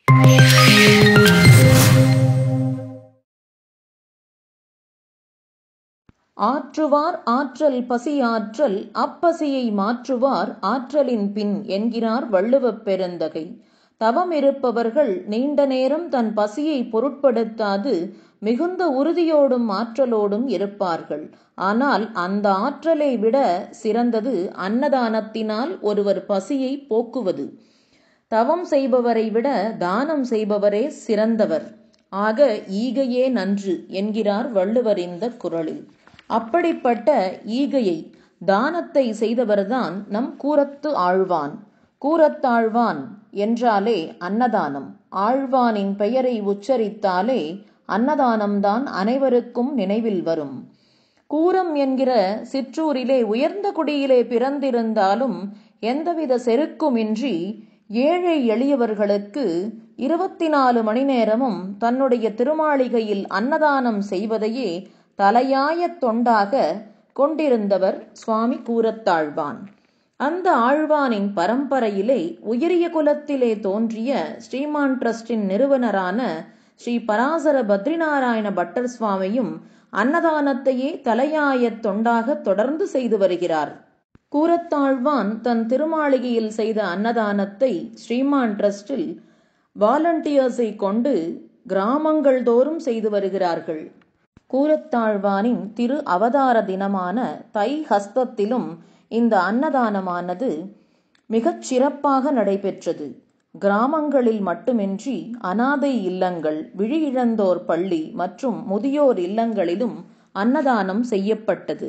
ஆற்றுவார் ஆற்றல் பசியாற்றல் அப்பசியை மாற்றுவார் ஆற்றலின் பின் என்கிறார் வள்ளுவப் பெருந்தகை தவமிருப்பவர்கள் நீண்ட நேரம் தன் பசியை பொருட்படுத்தாது மிகுந்த உறுதியோடும் ஆற்றலோடும் இருப்பார்கள் ஆனால் அந்த ஆற்றலை விட சிறந்தது அன்னதானத்தினால் ஒருவர் பசியை போக்குவது தவம் செய்பவரை விட தானம் செய்பவரே சிறந்தவர் ஆக ஈகையே நன்று என்கிறார் வள்ளுவர் இந்த குறளில் அப்படிப்பட்ட ஈகையை தானத்தை செய்தவர்தான் நம் கூரத்து ஆழ்வான் கூரத்தாழ்வான் என்றாலே அன்னதானம் ஆழ்வானின் பெயரை உச்சரித்தாலே அன்னதானம்தான் அனைவருக்கும் நினைவில் வரும் கூரம் என்கிற சிற்றூரிலே உயர்ந்த குடியிலே பிறந்திருந்தாலும் எந்தவித செருக்குமின்றி ஏழை எளியவர்களுக்கு இருபத்தி நாலு மணி நேரமும் தன்னுடைய திருமாளிகையில் அன்னதானம் செய்வதையே தலையாய தொண்டாக கொண்டிருந்தவர் சுவாமி கூரத்தாழ்வான் அந்த ஆழ்வானின் பரம்பரையிலே உயரிய குலத்திலே தோன்றிய ஸ்ரீமான் ட்ரஸ்டின் நிறுவனரான ஸ்ரீ பராசர பத்ரிநாராயண பட்டர் சுவாமியும் அன்னதானத்தையே தலையாய தொண்டாக தொடர்ந்து செய்து வருகிறார் கூரத்தாழ்வான் தன் திருமாளிகையில் செய்த அன்னதானத்தை ஸ்ரீமான் ட்ரஸ்டில் வாலண்டியர்ஸை கொண்டு கிராமங்கள் தோறும் செய்து வருகிறார்கள் கூரத்தாழ்வானின் திரு அவதார தினமான தை ஹஸ்தத்திலும் இந்த அன்னதானமானது மிகச் சிறப்பாக நடைபெற்றது கிராமங்களில் மட்டுமின்றி அனாதை இல்லங்கள் விழியிழந்தோர் பள்ளி மற்றும் முதியோர் இல்லங்களிலும் அன்னதானம் செய்யப்பட்டது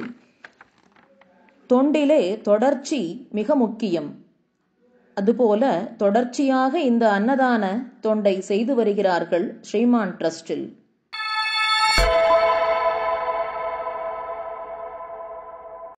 தொண்டிலே தொடர்ச்சி மிக முக்கியம் அதுபோல தொடர்ச்சியாக இந்த அன்னதான தொண்டை செய்து வருகிறார்கள் ஸ்ரீமான் ட்ரஸ்டில்